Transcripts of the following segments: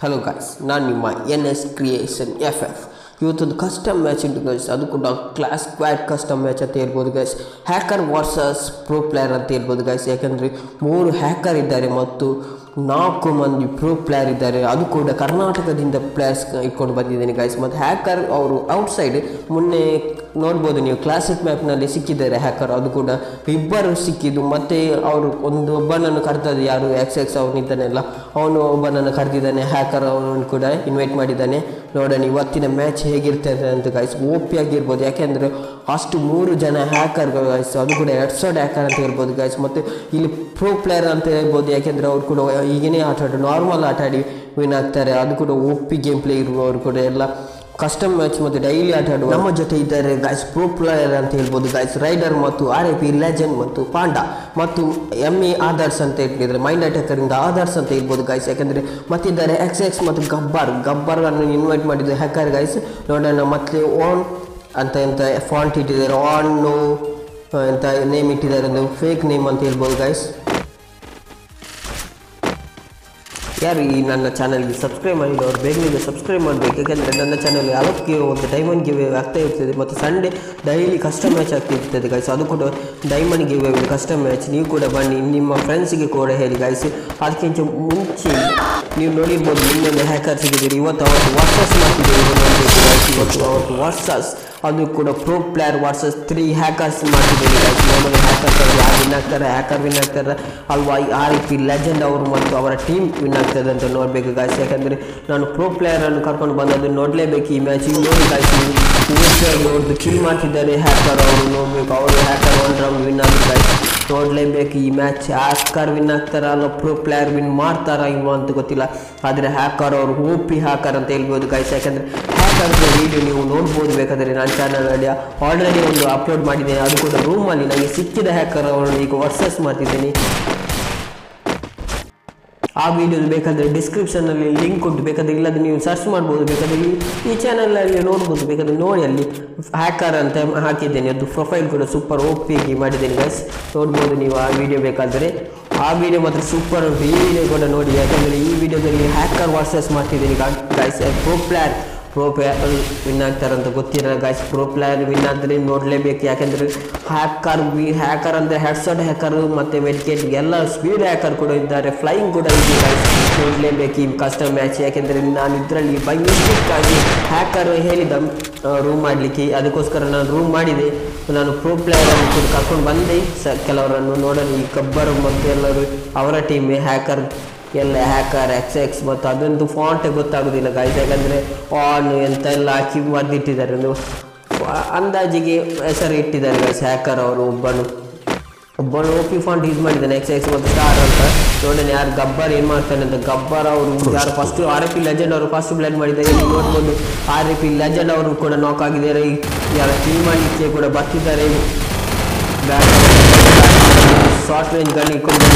hello guys ನಾನು ನಿಮ್ಮ N S creation F F ಇವತ್ತೊಂದು ಕಸ್ಟಮ್ ಮ್ಯಾಚ್ ಉಂಟು ಗೈಸ್ ಅದು ಕೂಡ ಕ್ಲಾಸ್ ಕ್ವಾಡ್ ಕಸ್ಟಮ್ ಮ್ಯಾಚ್ ಅಂತ ಹೇಳ್ಬೋದು guys hacker versus pro player ಅಂತ ಹೇಳ್ಬೋದು ಗೈಸ್ ಯಾಕಂದರೆ ಮೂರು ಹ್ಯಾಕರ್ ಇದ್ದಾರೆ ಮತ್ತು ನಾಲ್ಕು ಮಂದಿ ಪ್ರೋ ಪ್ಲೇಯರ್ ಇದ್ದಾರೆ ಅದು ಕೂಡ ಕರ್ನಾಟಕದಿಂದ ಪ್ಲೇಯರ್ಸ್ ಇಟ್ಕೊಂಡು ಬಂದಿದ್ದೀನಿ ಗೈಸ್ ಮತ್ತು ಹ್ಯಾಕರ್ ಅವರು ಔಟ್ಸೈಡ್ ಮೊನ್ನೆ ನೋಡ್ಬೋದು ನೀವು ಕ್ಲಾಸಿಕ್ ಮ್ಯಾಪ್ನಲ್ಲಿ ಸಿಕ್ಕಿದ್ದಾರೆ ಹ್ಯಾಕರ್ ಅದು ಕೂಡ ಇಬ್ಬರು ಸಿಕ್ಕಿದ್ದು ಮತ್ತು ಅವರು ಒಂದು ಒಬ್ಬನನ್ನು ಕರೆದದ್ದು ಯಾರು ಎಕ್ಸ್ ಎಕ್ಸ್ ಅವನಿದ್ದಾನೆಲ್ಲ ಅವನು ಒಬ್ಬನನ್ನು ಕರೆದಿದ್ದಾನೆ ಹ್ಯಾಕರ್ ಅವನನ್ನು ಕೂಡ ಇನ್ವೈಟ್ ಮಾಡಿದ್ದಾನೆ ನೋಡೋಣ ಇವತ್ತಿನ ಮ್ಯಾಚ್ ಹೇಗಿರ್ತದೆ ಅಂತ ಗೈಸ್ ಓಪಿ ಆಗಿರ್ಬೋದು ಯಾಕೆಂದರೆ ಅಷ್ಟು ಮೂರು ಜನ ಹ್ಯಾಕರ್ ಗೈಸ್ ಅದು ಕೂಡ ಎರಡು ಸಾವಿರ ಹ್ಯಾಕರ್ ಅಂತ ಹೇಳ್ಬೋದು ಗೈಸ್ ಮತ್ತು ಇಲ್ಲಿ ಪ್ರೋ ಪ್ಲೇಯರ್ ಅಂತ ಹೇಳ್ಬೋದು ಯಾಕೆಂದರೆ ಅವ್ರು ಕೂಡ ಈಗನೇ ಆಟ ಆಡಿ ನಾರ್ಮಲ್ ಆಟ ಆಡಿ ವಿನ್ ಆಗ್ತಾರೆ ಅದು ಕೂಡ ಒಪ್ಪಿ ಗೇಮ್ ಪ್ಲೇ ಇರುವವರು ಕೂಡ ಎಲ್ಲ ಕಸ್ಟಮ್ ಮ್ಯಾಚ್ ಮತ್ತು ಡೈಲಿ ಆಟ ಆಡುವ ನಮ್ಮ ಜೊತೆ ಇದ್ದಾರೆ ಗಾಯ್ಸ್ ಪ್ರೋ ಪ್ಲೇಯರ್ ಅಂತ ಹೇಳ್ಬೋದು ಗಾಯ್ಸ್ ರೈಡರ್ ಮತ್ತು ಆರ್ ಐ ಪಿ ಲೆಜೆಂಡ್ ಮತ್ತು ಪಾಂಡ ಮತ್ತು ಎಮ್ ಎ ಆದರ್ಸ್ ಅಂತ ಹೇಳಿದ್ರೆ ಮೈಂಡ್ ಅಟ್ಯಾಕರಿಂದ ಆದರ್ಸ್ ಅಂತ ಹೇಳ್ಬೋದು ಗಾಯ್ಸ್ ಯಾಕಂದರೆ ಮತ್ತಿದ್ದಾರೆ ಎಕ್ಸ್ ಎಕ್ಸ್ ಮತ್ತು ಗಬ್ಬರ್ ಗಬ್ಬರ್ ಅನ್ನು ಇನ್ವೈಟ್ ಮಾಡಿದ್ದು ಹ್ಯಾಕರ್ ಗಾಯ್ಸ್ ನೋಡೋಣ ಮತ್ತೆ ಓನ್ ಅಂತ ಎಂತ ಫಾಂಟ್ ಇಟ್ಟಿದ್ದಾರೆ ಆನ್ ಎಂತ ನೇಮ್ ಇಟ್ಟಿದ್ದಾರೆ ಒಂದು ಫೇಕ್ ನೇಮ್ ಅಂತ ಹೇಳ್ಬೋದು ಗಾಯ್ಸ್ ಯಾರು ಈ ನನ್ನ ಚಾನಲ್ಗೆ ಸಬ್ಸ್ಕ್ರೈಬ್ ಮಾಡಿಲ್ಲ ಅವ್ರು ಬೇಗನೆ ಸಬ್ಸ್ಕ್ರೈಬ್ ಮಾಡಬೇಕು ಯಾಕೆಂದರೆ ನನ್ನ ಚಾನಲ್ ಯಾವತ್ತಿಗೆ ಒಂದು ಡೈಮಂಡ್ ಗಿವ್ ಆಗ್ತಾ ಇರ್ತದೆ ಮತ್ತು ಸಂಡೇ ಡೈಲಿ ಕಸ್ಟಮ್ ಮ್ಯಾಚ್ ಆಗ್ತಿರ್ತದೆ ಗಾಯ್ಸ್ ಅದು ಕೂಡ ಡೈಮಂಡ್ ಗಿವ್ ಕಸ್ಟಮ್ ಮ್ಯಾಚ್ ನೀವು ಕೂಡ ಬನ್ನಿ ನಿಮ್ಮ ಫ್ರೆಂಡ್ಸಿಗೆ ಕೂಡ ಹೇಳಿ ಗಾಯ್ಸ್ ಅದಕ್ಕಿಂತ ಮುಂಚೆ ನೀವು ನೋಡಿರ್ಬೋದು ಇನ್ನೊಂದು ಹ್ಯಾಕರ್ ಸಿಗಿದ್ದೀರಿ ಇವತ್ತು ಅವತ್ತು ವರ್ಸಸ್ ಮಾಡ್ತಿದ್ದೀವಿ ಇವತ್ತು ಅವತ್ತು ವರ್ಸಸ್ ಅದು ಕೂಡ pro player versus three hackers ಮಾಡ್ತಿದ್ದೀವಿ ಗಾಯ್ಸ್ ನಮ್ಮಲ್ಲಿ ಹ್ಯಾಕರ್ಸ್ ಯಾರು ವಿನ್ ಆಗ್ತಾರೆ ಹ್ಯಾಕರ್ ವಿನ್ ಆಗ್ತಾರೆ ಅಲ್ವಾ ಆ ರೀತಿ ಲೆಜೆಂಡ್ ಅವರು ಮತ್ತು ಅವರ ಟೀಮ್ ವಿನ್ ಆಗ್ತದೆ ಅಂತ ನೋಡಬೇಕು ಗಾಯ್ಸ್ ಯಾಕಂದರೆ ನಾನು ಪ್ರೋ ಪ್ಲೇಯರನ್ನು ಕರ್ಕೊಂಡು ಬಂದದ್ದು ನೋಡಲೇಬೇಕು ಈ ಮ್ಯಾಚ್ ನೋಡಿ ಗಾಯ್ಸ್ ಅವ್ರದ್ದು ಕಿಲ್ ಮಾಡ್ತಿದ್ದಾರೆ ಹ್ಯಾಕರ್ ಅವರು ನೋಡಬೇಕು ಅವರು ಹ್ಯಾಕರ್ ಒನ್ ರೌಂಡ್ ವಿನ್ ಆಗಿದೆ ಗಾಯ್ಸ್ ನೋಡಲೇಬೇಕು ಈ ಮ್ಯಾಚ್ ಹ್ಯಾಕರ್ ವಿನ್ ಆಗ್ತಾರ ಅಲ್ಲ ಪ್ರೋ ಪ್ಲೇಯರ್ ವಿನ್ ಮಾಡ್ತಾರಾ ಇಲ್ವೋ ಅಂತ ಗೊತ್ತಿಲ್ಲ ಆದರೆ ಹ್ಯಾಕರ್ ಅವರು ಓಪಿ ಹ್ಯಾಕರ್ ಅಂತ ಹೇಳ್ಬೋದು ಗಾಯ್ಸ್ ಯಾಕಂದರೆ ಹ್ಯಾಕರ್ದ ವಿಡಿಯೋ ನೀವು ನೋಡ್ಬೋದು ಬೇಕಾದರೆ ನನ್ನ ಚಾನಲಲ್ಲಿ ಆಲ್ರೆಡಿ ಒಂದು ಅಪ್ಲೋಡ್ ಮಾಡಿದ್ದೇನೆ ಅದು ಕೂಡ ರೂಮಲ್ಲಿ ನನಗೆ ಸಿಕ್ಕಿದ ಹ್ಯಾಕರ್ ಅವರನ್ನು ಈಗ ವರ್ಸಸ್ ಮಾಡ್ತಿದ್ದೀನಿ ಆ ವಿಡಿಯೋದು ಬೇಕಾದರೆ ಡಿಸ್ಕ್ರಿಪ್ಷನಲ್ಲಿ ಲಿಂಕ್ ಉಂಟು ಬೇಕಾದರೆ ಇಲ್ಲದ್ರೆ ನೀವು ಸರ್ಚ್ ಮಾಡ್ಬೋದು ಬೇಕಾದರೆ ಈ ಈ ಚಾನಲಲ್ಲಿ ನೋಡ್ಬೋದು ಬೇಕಾದರೆ ನೋಡಿ ಅಲ್ಲಿ ಹ್ಯಾಕರ್ ಅಂತ ಹಾಕಿದ್ದೇನೆ ಅದು ಪ್ರೊಫೈಲ್ ಕೂಡ ಸೂಪರ್ ಓಪಿಯಾಗಿ ಮಾಡಿದ್ದೇನೆ ಗೈಸ್ ನೋಡ್ಬೋದು ನೀವು ಆ ವಿಡಿಯೋ ಬೇಕಾದರೆ ಆ ವಿಡಿಯೋ ಮಾತ್ರ ಸೂಪರ್ ವಿಡಿಯೋ ಕೂಡ ನೋಡಿ ಯಾಕಂದರೆ ಈ ವಿಡಿಯೋದಲ್ಲಿ ಹ್ಯಾಕರ್ ವರ್ಸಸ್ ಮಾಡ್ತಿದ್ದೀನಿ guys pro player pro player win ಆಗ್ತಾರಂತ ಗೊತ್ತಿರಲ್ಲ ಗಾಯ್ಸ್ ಪ್ರೋ ಪ್ಲೇಯರ್ ವಿನ್ ಆದರೆ ನೋಡಲೇಬೇಕು ಯಾಕೆಂದರೆ ಹ್ಯಾಕರ್ ವಿ ಹ್ಯಾಕರ್ ಅಂದರೆ ಹೆಡ್ಸೆಟ್ ಹ್ಯಾಕರ್ ಮತ್ತು ಮೆಡಿಕೇಟ್ ಎಲ್ಲ ಸ್ಪೀಡ್ ಹ್ಯಾಕರ್ ಕೂಡ ಇದ್ದಾರೆ ಫ್ಲೈಯಿಂಗ್ ಕೂಡ ಇದೆ ಗಾಯ್ಸ್ ನೋಡಲೇಬೇಕು ಈ ಕಸ್ಟಮ್ ಮ್ಯಾಚ್ ಯಾಕೆಂದರೆ ನಾನು ಇದರಲ್ಲಿ ಬೈ ಮಿಸ್ಟೇಕ್ ಆಗಿ ಹ್ಯಾಕರ್ ಹೇಳಿದ ರೂಮ್ ಮಾಡಲಿಕ್ಕೆ ಅದಕ್ಕೋಸ್ಕರ ನಾನು ರೂಮ್ ಮಾಡಿದೆ ನಾನು ಪ್ರೋ ಪ್ಲೇಯರನ್ನು ಕೂಡ ಕರ್ಕೊಂಡು ಬಂದೆ ಸ ಕೆಲವರನ್ನು ನೋಡಲು ಈ ಕಬ್ಬರು ಮತ್ತು ಎಲ್ಲರೂ ಅವರ ಟೀಮ್ ಹ್ಯಾಕರ್ ಎಲ್ಲ ಹ್ಯಾಕರ್ ಎಕ್ಸ್ ಎಕ್ಸ್ ಮತ್ತು ಅದೊಂದು ಫಾಂಟೇ ಗೊತ್ತಾಗೋದಿಲ್ಲ ಗಾಯ್ಸ್ ಯಾಕಂದರೆ ಆನ್ ಎಂತ ಎಲ್ಲ ಹಾಕಿ ಬರೆದಿಟ್ಟಿದ್ದಾರೆ ಒಂದು ಅಂದಾಜಿಗೆ ಹೆಸರು ಇಟ್ಟಿದ್ದಾರೆ ಗೈಸ್ ಹ್ಯಾಕರ್ ಅವರು ಒಬ್ಬನು ಒಬ್ಬನು ಓಪಿ ಫಾಂಟ್ ಯೂಸ್ ಮಾಡಿದ್ದಾನೆ ಎಕ್ಸ್ ಎಕ್ಸ್ ಮತ್ತು ಸ್ಟಾರ್ ಅಂತ ನೋಡೋಣ ಯಾರು ಗಬ್ಬರ್ ಏನು ಮಾಡ್ತಾನೆ ಅಂತ ಗಬ್ಬರ್ ಅವರು ಯಾರು first R A P legend ಅವರು ಫಸ್ಟ್ ಬ್ಲಡ್ ಮಾಡಿದ್ದಾರೆ ಇಲ್ಲಿ ನೋಡ್ಬೋದು ಆರ್ ಎ ಪಿ ಲೆಜೆಂಡ್ ಅವರು ಕೂಡ ನಾಕ್ ಆಗಿದ್ದಾರೆ ಯಾರ ಟೀಮ್ ಮಾಡಲಿಕ್ಕೆ ಕೂಡ ಬರ್ತಿದ್ದಾರೆ ಶಾರ್ಟ್ ರೇಂಜ್ ಗನ್ ಇಟ್ಕೊಂಡು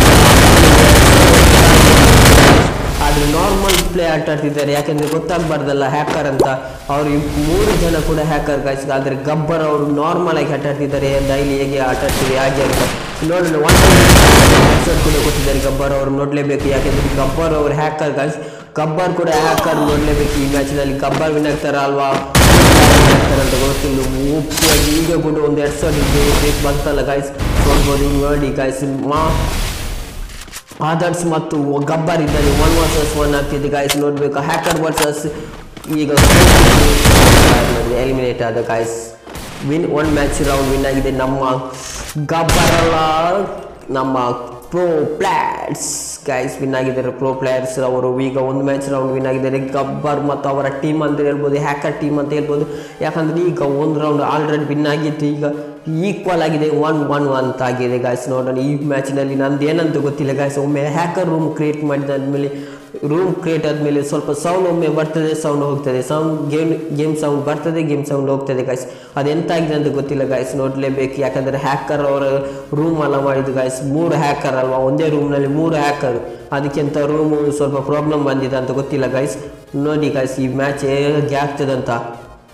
ಆದರೆ ನಾರ್ಮಲ್ ಪ್ಲೇ ಆಟ ಆಡ್ತಿದ್ದಾರೆ ಯಾಕೆಂದರೆ ಗೊತ್ತಾಗಬಾರ್ದಲ್ಲ ಹ್ಯಾಕರ್ ಅಂತ ಅವರು ಮೂರು ಜನ ಕೂಡ ಹ್ಯಾಕರ್ ಗಾಯ್ಸ್ ಆದರೆ ಗಬ್ಬರ್ ಅವರು ನಾರ್ಮಲ್ ಆಗಿ ಆಟ ಆಡ್ತಿದ್ದಾರೆ ಡೈಲಿ ಹೇಗೆ ಆಟ ಆಡ್ತೀವಿ ಹಾಗೆ ಅಂತ ನೋಡೋಣ ಒನ್ ಎಪಿಸೋಡ್ ಕೂಡ ಕೊಟ್ಟಿದ್ದಾರೆ ಗಬ್ಬರ್ ಅವರು ನೋಡಲೇಬೇಕು ಯಾಕೆಂದರೆ ಗಬ್ಬರ್ ಅವರು ಹ್ಯಾಕರ್ ಗಾಯ್ಸ್ ಗಬ್ಬರ್ ಕೂಡ ಹ್ಯಾಕರ್ ನೋಡಲೇಬೇಕು ಈ ಮ್ಯಾಚ್ನಲ್ಲಿ ಗಬ್ಬರ್ ವಿನ್ ಆಗ್ತಾರ ಅಲ್ವಾ ಅಂತ ಗೊತ್ತಿಲ್ಲ ಮುಖ್ಯವಾಗಿ ಈಗ ಕೂಡ ಒಂದು ಎರಡು ಸಾವಿರ ಬಂತಲ್ಲ ಗಾಯ್ಸ್ ನೋಡ್ಬೋದು ನೋಡಿ ಗಾಯ್ಸ್ ಮಾ ಆದರ್ಸ್ ಮತ್ತು ಗಬ್ಬರ್ ಇದ್ದಲ್ಲಿ ಒನ್ ವರ್ಸಸ್ ಒನ್ ಆಗ್ತಿದೆ ಗಾಯ್ಸ್ ನೋಡಬೇಕು ಹ್ಯಾಕರ್ ವರ್ಸಸ್ ಈಗ ಎಲಿಮಿನೇಟ್ ಆದ guys win one match round win ಆಗಿದೆ ನಮ್ಮ ಗಬ್ಬರ್ ಅಲ್ಲ ನಮ್ಮ ಪ್ರೋ ಪ್ಲೇಯರ್ಸ್ ಗೈಸ್ ವಿನ್ ಆಗಿದ್ದಾರೆ ಪ್ರೋ ಪ್ಲೇಯರ್ಸ್ ಅವರು ಈಗ ಒಂದು ಮ್ಯಾಚ್ ರೌಂಡ್ ವಿನ್ ಆಗಿದ್ದಾರೆ ಗಬ್ಬರ್ ಮತ್ತು ಅವರ ಟೀಮ್ ಅಂತ ಹೇಳ್ಬೋದು ಹ್ಯಾಕರ್ ಟೀಮ್ ಅಂತ ಹೇಳ್ಬೋದು ಯಾಕಂದರೆ ಈಗ ಒಂದು ರೌಂಡ್ ಆಲ್ರೆಡಿ ವಿನ್ ಆಗಿತ್ತು ಈಗ ಈಕ್ವಲ್ ಆಗಿದೆ ಒನ್ ಒನ್ ಅಂತ ಆಗಿದೆ ಗಾಯ್ಸ್ ನೋಡೋಣ ಈ ಮ್ಯಾಚ್ನಲ್ಲಿ ನಂದು ಏನಂತ ಗೊತ್ತಿಲ್ಲ ಗಾಯ್ಸ್ ಒಮ್ಮೆ ಹ್ಯಾಕರ್ ರೂಮ್ ಕ್ರಿಯೇಟ್ ಮಾಡಿದಾದ್ಮೇಲೆ ರೂಮ್ ಕ್ರಿಯೇಟ್ ಆದಮೇಲೆ ಸ್ವಲ್ಪ ಸೌಂಡ್ ಒಮ್ಮೆ ಬರ್ತದೆ ಸೌಂಡ್ ಹೋಗ್ತದೆ ಸೌಂಡ್ ಗೇಮ್ ಗೇಮ್ ಸೌಂಡ್ ಬರ್ತದೆ ಗೇಮ್ ಸೌಂಡ್ ಹೋಗ್ತದೆ ಗಾಯ್ಸ್ ಅದೆಂತಾಗಿದೆ ಅಂತ ಗೊತ್ತಿಲ್ಲ ಗಾಯ್ಸ್ ನೋಡಲೇಬೇಕು ಯಾಕಂದರೆ ಹ್ಯಾಕರ್ ಅವರ ರೂಮ್ ಎಲ್ಲ ಮಾಡಿದ್ದು ಗಾಯ್ಸ್ ಮೂರು ಹ್ಯಾಕರ್ ಅಲ್ವಾ ಒಂದೇ ರೂಮ್ನಲ್ಲಿ ಮೂರು ಹ್ಯಾಕರ್ ಅದಕ್ಕಿಂತ ರೂಮು ಸ್ವಲ್ಪ ಪ್ರಾಬ್ಲಮ್ ಬಂದಿದೆ ಅಂತ ಗೊತ್ತಿಲ್ಲ ಗಾಯ್ಸ್ ನೋಡಿ ಗಾಯ್ಸ್ ಈ ಮ್ಯಾಚ್ ಹೇಗೆ ಆಗ್ತದೆ ಅಂತ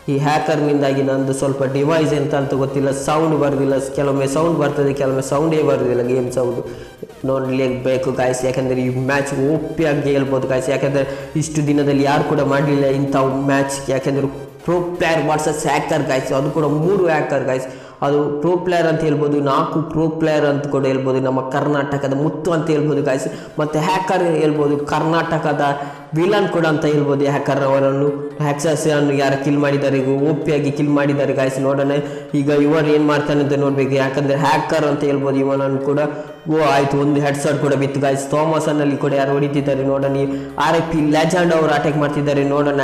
ಈ ಹ್ಯಾಕರ್ನಿಂದಾಗಿ ನಂದು ಸ್ವಲ್ಪ ಡಿವೈಸ್ ಎಂತ ಅಂತ ಗೊತ್ತಿಲ್ಲ ಸೌಂಡ್ ಬರೋದಿಲ್ಲ ಕೆಲವೊಮ್ಮೆ ಸೌಂಡ್ ಬರ್ತದೆ ಕೆಲವೊಮ್ಮೆ ಸೌಂಡೇ ಬರೋದಿಲ್ಲ ಗೇಮ್ ಸೌಂಡ್ ನೋಡಲೇಬೇಕು ಗಾಯ್ಸ್ ಯಾಕಂದರೆ ಈ ಮ್ಯಾಚ್ ಓಪಿಯಾಗಿ ಹೇಳ್ಬೋದು ಗಾಯ್ಸ್ ಯಾಕಂದರೆ ಇಷ್ಟು ದಿನದಲ್ಲಿ ಯಾರು ಕೂಡ ಮಾಡಲಿಲ್ಲ ಇಂಥ ಮ್ಯಾಚ್ ಯಾಕೆಂದರೆ pro player versus hacker guys ಅದು ಕೂಡ ಮೂರು ಹ್ಯಾಕರ್ ಗಾಯ್ಸ್ ಅದು ಪ್ರೋ ಪ್ಲೇಯರ್ ಅಂತ ಹೇಳ್ಬೋದು ನಾಲ್ಕು ಪ್ರೋ ಪ್ಲೇಯರ್ ಅಂತ ಕೂಡ ಹೇಳ್ಬೋದು ನಮ್ಮ ಕರ್ನಾಟಕದ ಮುತ್ತು ಅಂತ ಹೇಳ್ಬೋದು ಗಾಯ್ಸ್ ಮತ್ತು ಹ್ಯಾಕರ್ ಹೇಳ್ಬೋದು ಕರ್ನಾಟಕದ ವಿಲನ್ ಕೂಡ ಅಂತ ಹೇಳ್ಬೋದು ಹ್ಯಾಕರ್ ಅವರನ್ನು ಹ್ಯಾಕ್ಸಸ್ ಅನ್ನು ಯಾರು ಕಿಲ್ ಮಾಡಿದ್ದಾರೆ ಈಗ ಓಪಿಯಾಗಿ ಕಿಲ್ ಮಾಡಿದ್ದಾರೆ ಗಾಯ್ಸ್ ನೋಡೋಣ ಈಗ ಇವರು ಏನು ಮಾಡ್ತಾನೆ ಅಂತ ನೋಡಬೇಕು ಯಾಕಂದರೆ ಹ್ಯಾಕರ್ ಅಂತ ಹೇಳ್ಬೋದು ಇವನನ್ನು ಕೂಡ ಓ ಆಯಿತು ಒಂದು ಹೆಡ್ಸೆಟ್ ಕೂಡ ಬಿತ್ತು ಗಾಯ್ಸ್ ಥಾಮಸನ್ನಲ್ಲಿ ಕೂಡ ಯಾರು ಹೊಡಿತಿದ್ದಾರೆ ನೋಡೋಣ ಆರ್ ಐ ಪಿ ಲೆಜೆಂಡ್ ಅವರು ಅಟ್ಯಾಕ್ ಮಾಡ್ತಿದ್ದಾರೆ ನೋಡೋಣ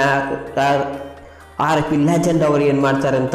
ಆರ್ ಐ ಪಿ ಲೆಜೆಂಡ್ ಅವರು ಏನು ಮಾಡ್ತಾರೆ ಅಂತ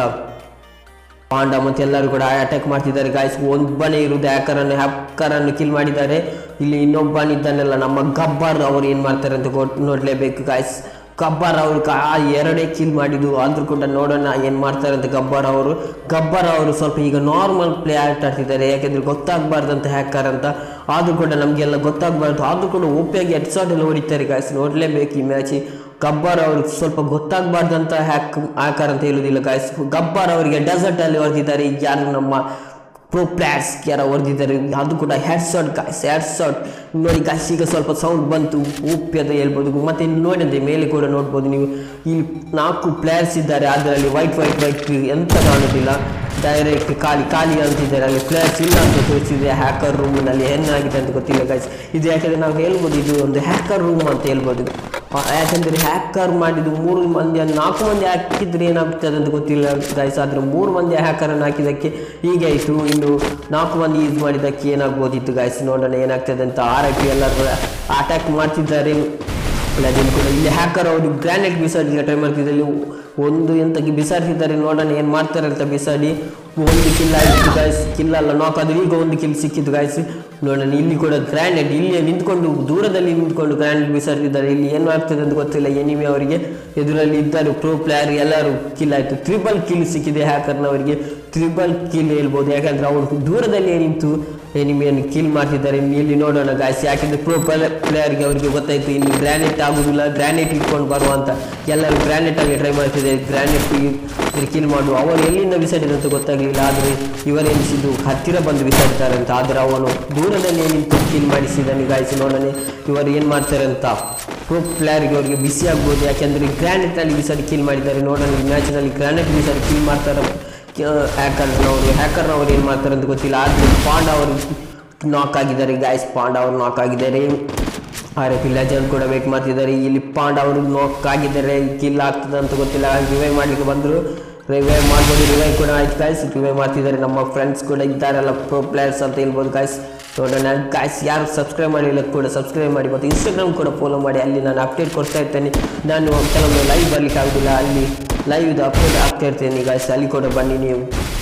ಪಾಂಡ ಮತ್ತು ಎಲ್ಲರೂ ಕೂಡ ಅಟ್ಯಾಕ್ ಮಾಡ್ತಿದ್ದಾರೆ ಗಾಯ್ಸ್ ಒಬ್ಬನೇ ಇರುವುದು ಹ್ಯಾಕರನ್ನು ಹ್ಯಾಕರನ್ನು ಕಿಲ್ ಮಾಡಿದ್ದಾರೆ ಇಲ್ಲಿ ಇನ್ನೊಬ್ಬನಿದ್ದಾನೆಲ್ಲ ನಮ್ಮ ಗಬ್ಬರ್ ಅವರು ಏನು ಮಾಡ್ತಾರೆ ಅಂತ ಗೊ- ನೋಡಲೇಬೇಕು ಗಾಯ್ಸ್ ಗಬ್ಬರ್ ಅವರು ಆ ಎರಡೇ ಕಿಲ್ ಮಾಡಿದ್ದು ಆದರೂ ಕೂಡ ನೋಡೋಣ ಏನು ಮಾಡ್ತಾರೆ ಅಂತ ಗಬ್ಬರ್ ಅವರು ಗಬ್ಬರ್ ಅವರು ಸ್ವಲ್ಪ ಈಗ ನಾರ್ಮಲ್ ಪ್ಲೇ ಆಟ ಆಡ್ತಿದ್ದಾರೆ ಯಾಕೆಂದರೆ ಗೊತ್ತಾಗಬಾರ್ದಂತ ಹ್ಯಾಕರ್ ಅಂತ ಆದರೂ ಕೂಡ ನಮಗೆಲ್ಲ ಗೊತ್ತಾಗಬಾರ್ದು ಆದರೂ ಕೂಡ ಓಪಿಯಾಗಿ ಎಟ್ಸಾಟ್ ಎಲ್ಲ ಹೊಡಿತಾರೆ ಗಾಯ್ಸ್ ನೋಡಲೇಬೇಕು ಈ ಮ್ಯಾಚ್ ಗಬ್ಬರ್ ಅವ್ರಿಗೆ ಸ್ವಲ್ಪ ಗೊತ್ತಾಗಬಾರ್ದಂತ ಹ್ಯಾಕ್ ಹ್ಯಾಕರ್ ಅಂತ ಹೇಳುವುದಿಲ್ಲ ಗಾಯ್ಸ್ ಗಬ್ಬರ್ ಅವರಿಗೆ ಡೆಸರ್ಟ್ ಅಲ್ಲಿ ಹೊಡೆದಿದ್ದಾರೆ ಈಗ ಯಾರು ನಮ್ಮ ಪ್ರೋ ಪ್ಲೇಯರ್ಸ್ ಯಾರ ಹೊಡೆದಿದ್ದಾರೆ ಅದು ಕೂಡ headshot guys headshot ನೋಡಿ ಗಾಯ್ಸ್ ಈಗ ಸ್ವಲ್ಪ ಸೌಂಡ್ ಬಂತು ಉಪ್ಪಿ ಅಂತ ಹೇಳ್ಬೋದು ಮತ್ತೆ ನೋಡಿದೆ ಮೇಲೆ ಕೂಡ ನೋಡ್ಬೋದು ನೀವು ಇಲ್ಲಿ ನಾಲ್ಕು ಪ್ಲೇಯರ್ಸ್ ಇದ್ದಾರೆ ಅದರಲ್ಲಿ ವೈಟ್ ವೈಟ್ ವೈಟ್ ಎಂತ ಕಾಣುತ್ತಿಲ್ಲ ಡೈರೆಕ್ಟ್ ಖಾಲಿ ಖಾಲಿ ಅಂತಿದ್ದಾರೆ ಅಲ್ಲಿ ಪ್ಲೇಯರ್ಸ್ ಇಲ್ಲ ಅಂತ ತೋರಿಸಿದೆ ಹ್ಯಾಕರ್ ರೂಮ್ನಲ್ಲಿ ಏನಾಗಿದೆ ಅಂತ ಗೊತ್ತಿಲ್ಲ ಗಾಯ್ಸ್ ಇದು ಯಾಕಂದರೆ ನಾವು ಹೇಳ್ಬೋದು ಇದು ಒಂದು ಹ್ಯಾಕರ್ ರೂಮ್ ಅಂತ ಹೇಳ್ಬೋದು ಆ, ಯಾಕಂದರೆ ಹ್ಯಾಕರ್ ಮಾಡಿದ್ದು ಮೂರು ಮಂದಿ ನಾಲ್ಕು ಮಂದಿ ಹಾಕಿದ್ರೆ ಏನಾಗ್ತದೆ ಅಂತ ಗೊತ್ತಿಲ್ಲ ಗಾಯ್ಸ್ ಆದರೆ ಮೂರು ಮಂದಿ ಹ್ಯಾಕರನ್ನು ಹಾಕಿದ್ದಕ್ಕೆ ಹೀಗೆ ಆಯಿತು ಇನ್ನು ನಾಲ್ಕು ಮಂದಿ ಯೂಸ್ ಮಾಡಿದ್ದಕ್ಕೆ ಏನಾಗ್ಬೋದಿತ್ತು ಗಾಯ್ಸ್ ನೋಡೋಣ ಏನಾಗ್ತದೆ ಅಂತ ಆರ್ ಐ ಪಿ ಎಲ್ಲರೂ ಅಟ್ಯಾಕ್ ಮಾಡ್ತಿದ್ದಾರೆ ಲೆಜೆಂಡ್ ಕೂಡ ಇಲ್ಲಿ ಹ್ಯಾಕರ್ ಅವರು ಗ್ರಾನೈಟ್ ಬಿಸಾಡಿ ಟ್ರೈ ಮಾಡ್ತಿದ್ದಾರೆ ಇಲ್ಲಿ ಒಂದು ಎಂತಕ್ಕೆ ಬಿಸಾಡ್ತಿದ್ದಾರೆ ನೋಡೋಣ ಏನು ಮಾಡ್ತಾರೆ ಅಂತ ಬಿಸಾಡಿ ಒಂದು ಕಿಲ್ ಆಯಿತು ಗಾಯ್ಸ್ ಕಿಲ್ ಅಲ್ಲ ನಾಕ್ ಆದ್ರೆ ಈಗ ಒಂದು ಕಿಲ್ ಸಿಕ್ಕಿತ್ತು ಗಾಯ್ಸ್ ನೋಡೋಣ ಇಲ್ಲಿ ಕೂಡ ಗ್ರ್ಯಾಂಡೆಡ್ ಇಲ್ಲಿ ನಿಂತ್ಕೊಂಡು ದೂರದಲ್ಲಿ ನಿಂತ್ಕೊಂಡು ಗ್ರ್ಯಾಂಡೆಡ್ ಬಿಸಾಡ್ತಿದ್ದಾರೆ ಇಲ್ಲಿ ಏನು ಆಗ್ತದೆ ಅಂತ ಗೊತ್ತಿಲ್ಲ ಎನಿಮಿ ಅವರಿಗೆ ಎದುರಲ್ಲಿ ಇದ್ದಾರೆ ಪ್ರೋ ಪ್ಲೇಯರ್ ಎಲ್ಲರೂ ಕಿಲ್ ಆಯಿತು ತ್ರಿಬಲ್ ಕಿಲ್ ಸಿಕ್ಕಿದೆ ಹ್ಯಾಕರ್ನವರಿಗೆ ತ್ರಿಬಲ್ ಕಿಲ್ ಹೇಳ್ಬೋದು ಯಾಕಂದ್ರೆ ಅವರು ದೂರದಲ್ಲಿ ನಿಂತು ಎನಿಮಿಯನ್ನು ಕಿಲ್ ಮಾಡ್ತಿದ್ದಾರೆ ಇನ್ನು ಇಲ್ಲಿ ನೋಡೋಣ ಗಾಯ್ಸ್ ಯಾಕೆಂದ್ರೆ ಪ್ರೋ ಪ್ಲೇಯರ್ಗೆ ಅವರಿಗೆ ಗೊತ್ತಾಯ್ತು ಇನ್ನು ಗ್ರಾನೈಟ್ ಆಗುದಿಲ್ಲ ಗ್ರಾನೈಟ್ ಇಟ್ಕೊಂಡು ಬರುವ ಅಂತ ಎಲ್ಲರೂ ಗ್ರಾನೈಟ್ ಆಗಿ ಟ್ರೈ ಮಾಡ್ತಿದ್ದಾರೆ ಗ್ರಾನೈಟ್ ಕಿಲ್ ಮಾಡುವ ಅವನು ಎಲ್ಲಿಂದ ಬಿಸಾಡಿದ ಅಂತ ಗೊತ್ತಾಗಲಿಲ್ಲ ಆದರೆ ಇವರೆನಿಸಿದ್ದು ಹತ್ತಿರ ಬಂದು ಬಿಸಾಡ್ತಾರೆ ಅಂತ ಆದರೆ ಅವನು ದೂರದಲ್ಲಿ ನಿಂತು ಕಿಲ್ ಮಾಡಿಸಿದ್ದಾನೆ ಗಾಯ್ಸ್ ನೋಡೋಣ ಇವರು ಏನು ಮಾಡ್ತಾರೆ ಅಂತ ಪ್ರೋ ಪ್ಲೇಯರ್ಗೆ ಅವರಿಗೆ ಬಿಸಿ ಆಗ್ಬೋದು ಯಾಕೆಂದರೆ ಗ್ರಾನೈಟ್ನಲ್ಲಿ ಬಿಸಾಡಿ ಕಿಲ್ ಮಾಡಿದ್ದಾರೆ ನೋಡೋಣ ಈ ಮ್ಯಾಚ್ನಲ್ಲಿ ಗ್ರಾನೈಟ್ ಬಿಸಾಡಿ ಕಿಲ್ ಮಾಡ್ತಾರೆ ಹ್ಯಾಕರ್ನವರು ಹ್ಯಾಕರ್ನವರು ಏನು ಮಾಡ್ತಾರೆ ಅಂತ ಗೊತ್ತಿಲ್ಲ ಆದರೆ ಪಾಂಡ ಅವರು ನಾಕ್ ಆಗಿದ್ದಾರೆ ಗಾಯ್ಸ್ ಪಾಂಡ ಅವರು ನಾಕ್ ಆಗಿದ್ದಾರೆ ಆರ್ ಎಫ್ ಲೆಜೆಂಡ್ ಕೂಡ ವೇಟ್ ಮಾಡ್ತಿದ್ದಾರೆ ಇಲ್ಲಿ ಪಾಂಡ ಅವರು ನಾಕ್ ಆಗಿದ್ದಾರೆ ಕಿಲ್ ಆಗ್ತದೆ ಅಂತ ಗೊತ್ತಿಲ್ಲ ರಿವೈವ್ ಮಾಡಲಿಕ್ಕೆ ಬಂದರು ರಿವೈವ್ ಮಾಡ್ಬೋದು ರಿವೈವ್ ಕೂಡ ಆಯ್ತು ಗಾಯ್ಸ್ ರಿವೈವ್ ಮಾಡ್ತಿದ್ದಾರೆ ನಮ್ಮ ಫ್ರೆಂಡ್ಸ್ ಕೂಡ ಇದ್ದಾರಲ್ಲ ಪ್ರೋ ಪ್ಲೇಯರ್ಸ್ ಅಂತ ಹೇಳ್ಬೋದು ಗಾಯ್ಸ್ ನೋಡೋಣ ಗಾಯ್ಸ್ ಯಾರು ಸಬ್ಸ್ಕ್ರೈಬ್ ಮಾಡಿಲ್ಲ ಕೂಡ ಸಬ್ಸ್ಕ್ರೈಬ್ ಮಾಡಿ ಮತ್ತು ಇನ್ಸ್ಟಾಗ್ರಾಮ್ ಕೂಡ ಫಾಲೋ ಮಾಡಿ ಅಲ್ಲಿ ನಾನು ಅಪ್ಡೇಟ್ ಕೊಡ್ತಾ ಇರ್ತೇನೆ ನಾನು ಕೆಲವೊಮ್ಮೆ ಲೈವ್ ಬರಲಿಕ್ಕೆ ಆಗೋದಿಲ್ಲ ಅಲ್ಲಿ ಲೈವ್ ಇದು ಅಪ್ಡೇಟ್ ಆಗ್ತಾ ಇರ್ತೇನೆ ಗಾಯ್ಸ್ ಅಲ್ಲಿ ಕೂಡ ಬನ್ನಿ ನೀವು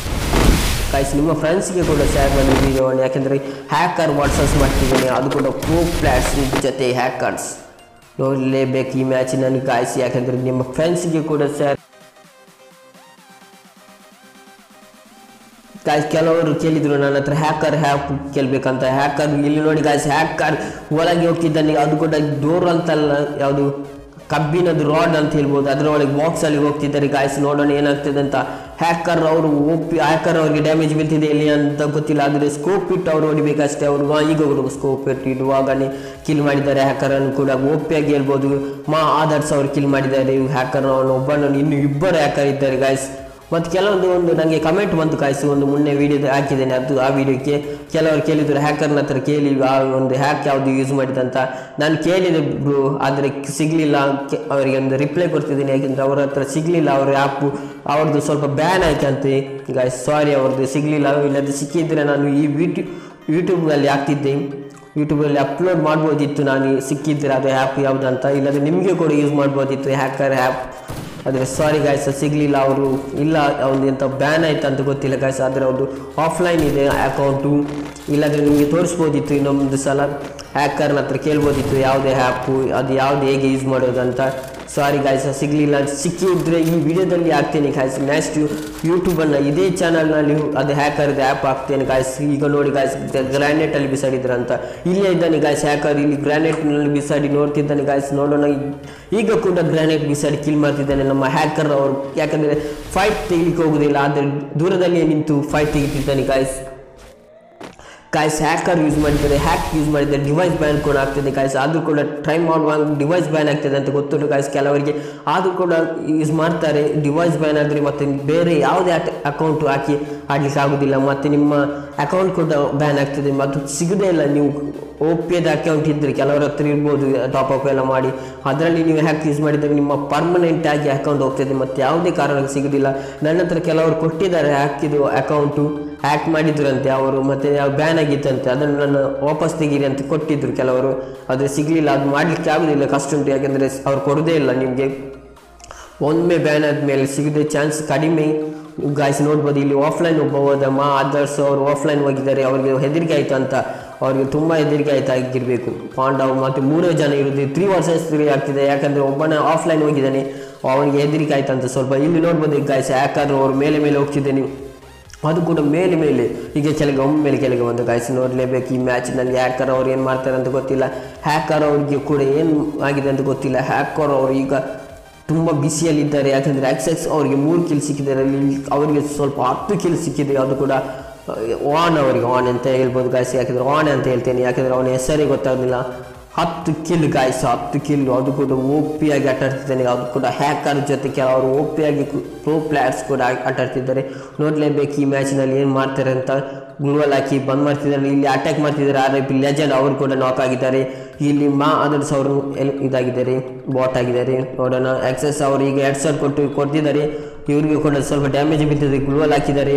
ಗಾಯ್ಸ್ ನಿಮ್ಮ ಫ್ರೆಂಡ್ಸ್ಗೆ ಕೂಡ ಶೇರ್ ಮಾಡಿ ವಿಡಿಯೋವನ್ನು ಯಾಕೆಂದರೆ ಹ್ಯಾಕರ್ ವಾಟ್ಸಪ್ಸ್ ಮಾಡ್ತಿದ್ದೀನಿ ಅದು ಕೂಡ ಪ್ರೋ ಪ್ಲೇಯರ್ಸ್ ಜೊತೆ ಹ್ಯಾಕರ್ಸ್ ನೋಡಲೇಬೇಕು ಈ ಮ್ಯಾಚ್ ನನಗೆ ಗಾಯ್ಸ್ ಯಾಕೆಂದರೆ ನಿಮ್ಮ ಫ್ರೆಂಡ್ಸ್ಗೆ ಕೂಡ ಶೇರ್ ಗಾಯ್ಸ್ ಕೆಲವರು ಕೇಳಿದ್ರು ನನ್ನ ಹತ್ರ ಹ್ಯಾಕರ್ ಹ್ಯಾಪ್ ಕೇಳಬೇಕಂತ ಹ್ಯಾಕರ್ ಇಲ್ಲಿ ನೋಡಿ ಗಾಯ್ಸ್ ಹ್ಯಾಕರ್ ಒಳಗೆ ಹೋಗ್ತಿದ್ದಾನೆ ಅದು ಕೂಡ ಡೋರ್ ಅಂತಲ್ಲ ಯಾವುದು ಕಬ್ಬಿನದು ರಾಡ್ ಅಂತ ಹೇಳ್ಬೋದು ಅದರ ಒಳಗೆ ಬಾಕ್ಸ್ ಅಲ್ಲಿ ಹೋಗ್ತಿದ್ದಾರೆ ಗಾಯ್ಸ್ ನೋಡೋಣ ಏನಾಗ್ತದೆ ಅಂತ ಹ್ಯಾಕರ್ ಅವರು ಓಪಿ ಹ್ಯಾಕರ್ ಅವರಿಗೆ ಡ್ಯಾಮೇಜ್ ಬೀಳ್ತಿದೆ ಎಲ್ಲಿ ಅಂತ ಗೊತ್ತಿಲ್ಲ ಆದರೆ ಸ್ಕೋಪ್ ಇಟ್ಟು ಅವರು ಹೊಡಿಬೇಕಷ್ಟೇ ಅವರು ಆ, ಈಗ ಅವರು ಸ್ಕೋಪ್ ಇಟ್ಟು ಇಡುವಾಗನೇ ಕಿಲ್ ಮಾಡಿದ್ದಾರೆ ಹ್ಯಾಕರ್ ಅನ್ನು ಕೂಡ ಓಪಿಯಾಗಿ ಹೇಳ್ಬೋದು ಮಾ ಆದರ್ಸ್ ಅವರು ಕಿಲ್ ಮಾಡಿದ್ದಾರೆ ಹ್ಯಾಕರ್ ಒಬ್ಬನನ್ನು ಇನ್ನು ಇಬ್ಬರು ಹ್ಯಾಕರ್ ಇದ್ದಾರೆ ಗಾಯ್ಸ್ ಮತ್ತು ಕೆಲವೊಂದು ಒಂದು ನನಗೆ ಕಮೆಂಟ್ ಬಂತು ಕಾಯಿಸಿ ಒಂದು ಮುನ್ನೆ ವಿಡಿಯೋ ಹಾಕಿದ್ದೇನೆ ಅದು ಆ ವಿಡಿಯೋಕ್ಕೆ ಕೆಲವರು ಕೇಳಿದ್ರು ಹ್ಯಾಕರ್ನ ಹತ್ರ ಕೇಳಿ ಆ ಒಂದು ಹ್ಯಾಕ್ ಯಾವುದು ಯೂಸ್ ಮಾಡಿದಂತ ನಾನು ಕೇಳಿದೆ ಬ್ರೋ ಆದರೆ ಸಿಗಲಿಲ್ಲ ಅವರಿಗೆ ಒಂದು ರಿಪ್ಲೈ ಕೊಡ್ತಿದ್ದೀನಿ ಯಾಕೆಂದರೆ ಅವ್ರ ಹತ್ರ ಸಿಗಲಿಲ್ಲ ಅವ್ರ ಆ್ಯಪು ಅವ್ರದ್ದು ಸ್ವಲ್ಪ ಬ್ಯಾನ್ ಆಯ್ತಂತೆ ಗಾಯ್ಸ್ ಸಾರಿ ಅವ್ರದ್ದು ಸಿಗಲಿಲ್ಲ ಇಲ್ಲದೆ ಸಿಕ್ಕಿದ್ರೆ ನಾನು ಈ ವಿಡಿಯೋ ಯೂಟ್ಯೂಬ್ನಲ್ಲಿ ಹಾಕ್ತಿದ್ದೆ ಯೂಟ್ಯೂಬಲ್ಲಿ ಅಪ್ಲೋಡ್ ಮಾಡ್ಬೋದಿತ್ತು ನಾನು ಸಿಕ್ಕಿದ್ರೆ ಅದು ಆ್ಯಪ್ ಯಾವುದಂತ ಇಲ್ಲದ್ರೆ ನಿಮಗೆ ಕೂಡ ಯೂಸ್ ಮಾಡ್ಬೋದಿತ್ತು ಹ್ಯಾಕರ್ ಆ್ಯಪ್ ಆದರೆ ಸಾರಿ ಗಾಯ್ಸ್ ಸಿಗಲಿಲ್ಲ ಅವರು ಇಲ್ಲ ಅವ್ನು ಎಂಥ ಬ್ಯಾನ್ ಆಯ್ತು ಅಂತ ಗೊತ್ತಿಲ್ಲ ಗಾಯ್ಸ್ ಆದರೆ ಅವ್ರದ್ದು ಆಫ್ಲೈನ್ ಇದೆ ಅಕೌಂಟು ಇಲ್ಲಾಂದರೆ ನಿಮಗೆ ತೋರಿಸ್ಬೋದಿತ್ತು ಇನ್ನೊಂದು ಸಲ ಹ್ಯಾಕರ್ನ ಹತ್ರ ಕೇಳ್ಬೋದಿತ್ತು ಯಾವುದೇ ಆ್ಯಪು ಅದು ಯಾವುದು ಹೇಗೆ ಯೂಸ್ ಮಾಡೋದು ಅಂತ ಸಾರಿ ಗಾಯ್ಸ್ ಸಿಗಲಿಲ್ಲ ಸಿಕ್ಕಿದ್ರೆ ಈ ವಿಡಿಯೋದಲ್ಲಿ ಹಾಕ್ತೇನೆ ಗಾಯ್ಸ್ ನೆಕ್ಸ್ಟ್ ಯೂಟ್ಯೂಬನ್ನು ಇದೇ ಚಾನಲ್ನಲ್ಲಿ ಅದು ಹ್ಯಾಕರ್ದು ಆ್ಯಪ್ ಹಾಕ್ತೇನೆ ಗಾಯ್ಸ್ ಈಗ ನೋಡಿ ಗಾಯ್ಸ್ ಗ್ರಾನೇಟಲ್ಲಿ ಬಿಸಾಡಿದ್ರಂತ ಇಲ್ಲೇ ಇದ್ದಾನೆ ಗಾಯ್ಸ್ ಹ್ಯಾಕರ್ ಇಲ್ಲಿ ಗ್ರಾನೇಟ್ನಲ್ಲಿ ಬಿಸಾಡಿ ನೋಡ್ತಿದ್ದಾನೆ ಗಾಯ್ಸ್ ನೋಡೋಣ ಈಗ ಕೂಡ ಗ್ರಾನೇಟ್ ಬಿಸಾಡಿ ಕಿಲ್ ಮಾಡ್ತಿದ್ದಾನೆ ನಮ್ಮ ಹ್ಯಾಕರ್ ಅವರು ಯಾಕಂದರೆ ಫೈಟ್ ತೆಗಿಲಿಕ್ಕೆ ಹೋಗುದಿಲ್ಲ ಆದರೆ ದೂರದಲ್ಲಿಯೇ ನಿಂತು ಫೈಟ್ ತೆಗಿತಿದ್ದಾನೆ ಗಾಯ್ಸ್ ಗಾಯ್ಸ್ ಹ್ಯಾಕರ್ ಯೂಸ್ ಮಾಡಿದ್ದಾರೆ ಹ್ಯಾಕ್ ಯೂಸ್ ಮಾಡಿದ್ದಾರೆ ಡಿವೈಸ್ ಬ್ಯಾನ್ ಕೂಡ ಆಗ್ತದೆ ಗಾಯ್ಸ್ ಆದರೂ ಕೂಡ ಟ್ರೈ ಮಾಡುವಾಗ ಡಿವೈಸ್ ಬ್ಯಾನ್ ಆಗ್ತದೆ ಅಂತ ಗೊತ್ತುಂಟು ಗಾಯ್ಸ್ ಕೆಲವರಿಗೆ ಆದರೂ ಕೂಡ ಯೂಸ್ ಮಾಡ್ತಾರೆ ಡಿವೈಸ್ ಬ್ಯಾನ್ ಆದರೆ ಮತ್ತೆ ಬೇರೆ ಯಾವುದೇ ಅಕೌಂಟ್ ಹಾಕಿ ಆಡ್ಲಿಕ್ಕೆ ಆಗೋದಿಲ್ಲ ಮತ್ತು ನಿಮ್ಮ ಅಕೌಂಟ್ ಕೂಡ ಬ್ಯಾನ್ ಆಗ್ತದೆ ಮತ್ತು ಸಿಗದೇ ಇಲ್ಲ ನೀವು ಒ ಪಿ ಎದ ಅಕೌಂಟ್ ಇದ್ದರೆ ಕೆಲವರ ಹತ್ರ ಇರ್ಬೋದು ಟಾಪ್ ಅಪ್ ಎಲ್ಲ ಮಾಡಿ ಅದರಲ್ಲಿ ನೀವು ಹ್ಯಾಕ್ ಯೂಸ್ ಮಾಡಿದರೆ ನಿಮ್ಮ ಪರ್ಮನೆಂಟ್ ಆಗಿ ಅಕೌಂಟ್ ಹೋಗ್ತದೆ ಮತ್ತು ಯಾವುದೇ ಕಾರಣಕ್ಕೆ ಸಿಗೋದಿಲ್ಲ ನನ್ನ ಹತ್ರ ಕೆಲವರು ಕೊಟ್ಟಿದ್ದಾರೆ ಹಾಕಿದ್ದು ಅಕೌಂಟು ಹ್ಯಾಕ್ ಮಾಡಿದ್ರಂತೆ ಅವರು ಮತ್ತು ಬ್ಯಾನ್ ಆಗಿತ್ತಂತೆ ಅದನ್ನು ನನ್ನ ವಾಪಸ್ ತೆಗೀರಿ ಅಂತ ಕೊಟ್ಟಿದ್ರು ಕೆಲವರು ಆದರೆ ಸಿಗಲಿಲ್ಲ ಅದು ಮಾಡಲಿಕ್ಕೆ ಆಗೋದಿಲ್ಲ ಕಷ್ಟ ಉಂಟು ಯಾಕೆಂದರೆ ಅವ್ರು ಕೊಡೋದೇ ಇಲ್ಲ ನಿಮಗೆ ಒಮ್ಮೆ ಬ್ಯಾನ್ ಆದಮೇಲೆ ಸಿಗದೆ ಚಾನ್ಸ್ ಕಡಿಮೆ ಗಾಯ್ಸ್ ನೋಡ್ಬೋದು ಇಲ್ಲಿ ಆಫ್ಲೈನ್ ಒಬ್ಬ ಹೋದ ಮಾ ಆದರ್ಸ್ ಅವರು ಆಫ್ಲೈನ್ ಹೋಗಿದ್ದಾರೆ ಅವರಿಗೆ ಹೆದರಿಕೆ ಆಯಿತು ಅಂತ ಅವರಿಗೆ ತುಂಬ ಹೆದರಿಕೆ ಆಯ್ತು ಆಗಿರಬೇಕು ಪಾಂಡವ್ ಮತ್ತು ಮೂರೇ ಜನ ಇರೋದು ತ್ರೀ ವರ್ಸಸ್ ತ್ರೀ ಆಗ್ತಿದೆ ಯಾಕಂದರೆ ಒಬ್ಬನ ಆಫ್ಲೈನ್ ಹೋಗಿದ್ದಾನೆ ಅವನಿಗೆ ಹೆದರಿಕೆ ಆಯ್ತು ಅಂತ ಸ್ವಲ್ಪ ಇಲ್ಲಿ ನೋಡ್ಬೋದು ಗಾಯ್ಸ್ ಯಾಕಂದ್ರೆ ಅವ್ರು ಮೇಲೆ ಮೇಲೆ ಹೋಗ್ತಿದ್ದೇನೆ ಅದು ಕೂಡ ಮೇಲೆ ಮೇಲೆ ಈಗ ಕೆಳಗೆ ಒಮ್ಮೆಲೆ ಕೆಳಗೆ ಒಂದು ಗಾಯ್ಸ್ ನೋಡಲೇಬೇಕು ಈ ಮ್ಯಾಚ್ನಲ್ಲಿ ಹ್ಯಾಕರ್ ಅವ್ರು ಏನು ಮಾಡ್ತಾರೆ ಅಂತ ಗೊತ್ತಿಲ್ಲ ಹ್ಯಾಕರ್ ಅವ್ರಿಗೆ ಕೂಡ ಏನು ಆಗಿದೆ ಅಂತ ಗೊತ್ತಿಲ್ಲ ಹ್ಯಾಕರ್ ಅವರು ಈಗ ತುಂಬ ಬಿಸಿಯಲ್ಲಿದ್ದಾರೆ ಯಾಕಂದರೆ ಎಕ್ಸೆಕ್ಸ್ ಅವರಿಗೆ ಮೂರು ಕಿಲ್ ಸಿಕ್ಕಿದ್ದಾರೆ ಅಲ್ಲಿ ಅವರಿಗೆ ಸ್ವಲ್ಪ ಹತ್ತು ಕಿಲ್ ಸಿಕ್ಕಿದೆ ಅದು ಕೂಡ ವಾನ್ ಅವರಿಗೆ ವಾನ್ ಅಂತ ಹೇಳ್ಬೋದು ಗಾಯ್ಸ್ ಯಾಕಂದರೆ ವಾನ್ ಅಂತ ಹೇಳ್ತೇನೆ ಯಾಕಂದರೆ ಅವನ ಹೆಸರೇ ಗೊತ್ತಾಗಲಿಲ್ಲ ಹತ್ತು ಕಿಲ್ ಗಾಯ್ಸ್ ಹತ್ತು ಕಿಲ್ ಅದು ಕೂಡ ಓಪಿಯಾಗಿ ಆಟಾಡ್ತಿದ್ದಾನೆ ಅದು ಕೂಡ ಹ್ಯಾಕರ್ ಜೊತೆ ಕೆಲವರು ಓಪಿಯಾಗಿ ಪ್ರೋ ಪ್ಲೇಯರ್ಸ್ ಕೂಡ ಆಟಾಡ್ತಿದ್ದಾರೆ ನೋಡಲೇಬೇಕು ಈ ಮ್ಯಾಚ್ನಲ್ಲಿ ಏನು ಮಾಡ್ತಾರೆ ಅಂತ ಗ್ಲೂವಲ್ ಹಾಕಿ ಬಂದ್ ಮಾಡ್ತಿದ್ದಾರೆ ಇಲ್ಲಿ ಅಟ್ಯಾಕ್ ಮಾಡ್ತಿದ್ದಾರೆ ಆರ್ ಐ ಪಿ ಲೆಜೆಂಡ್ ಅವರು ಕೂಡ ನಾಕ್ ಆಗಿದ್ದಾರೆ ಇಲ್ಲಿ ಮಾ ಅದರ್ಸ್ ಅವರು ಎಲ್ ಇದಾಗಿದ್ದಾರೆ ಬಾಟ್ ಆಗಿದ್ದಾರೆ ನೋಡೋಣ ಎಕ್ಸೆಸ್ ಅವರು ಈಗ ಎರಡು ಸಾವಿರ ಕೊಟ್ಟು ಕೊಡ್ತಿದ್ದಾರೆ ಇವರಿಗೆ ಕೂಡ ಸ್ವಲ್ಪ ಡ್ಯಾಮೇಜ್ ಬಿದ್ದಿದೆ ಗ್ಲೂವಲ್ ಹಾಕಿದ್ದಾರೆ